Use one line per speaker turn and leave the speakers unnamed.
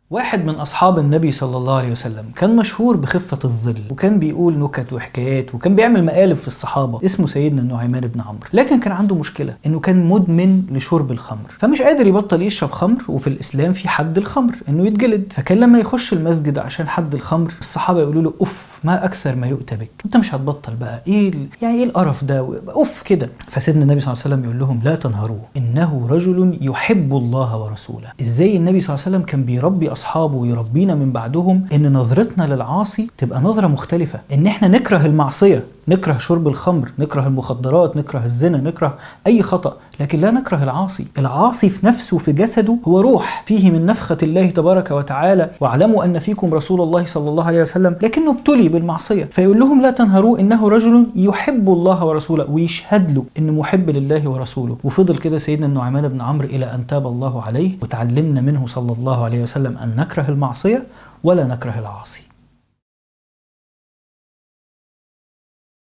واحد من أصحاب النبي صلى الله عليه وسلم كان مشهور بخفة الظل وكان بيقول نكت وحكايات وكان بيعمل مقالب في الصحابة اسمه سيدنا النعمان بن عمرو لكن كان عنده مشكلة إنه كان مدمن لشرب الخمر فمش قادر يبطل يشرب خمر وفي الإسلام في حد الخمر إنه يتجلد فكان لما يخش المسجد عشان حد الخمر الصحابة يقولوا له أف ما أكثر ما يؤتى بك أنت مش هتبطل بقى إيه ال- يعني إيه القرف ده أف كده فسيدنا النبي صلى الله عليه وسلم يقول لهم لا تنهروه إنه رجل يحب الله ورسوله إزاي النبي صلى الله عليه وسلم كان بيربي أصحابه ويربينا من بعدهم إن نظرتنا للعاصي تبقى نظرة مختلفة إن إحنا نكره المعصية نكره شرب الخمر نكره المخدرات نكره الزنا نكره أي خطأ لكن لا نكره العاصي العاصي في نفسه في جسده هو روح فيه من نفخة الله تبارك وتعالى واعلموا أن فيكم رسول الله صلى الله عليه وسلم لكنه ابتلي بالمعصية فيقول لهم لا تنهروه إنه رجل يحب الله ورسوله ويشهد له إنه محب لله ورسوله وفضل كده سيدنا النعمان بن عمرو إلى أن تاب الله عليه وتعلمنا منه صلى الله عليه وسلم أن نكره المعصية ولا نكره العاصي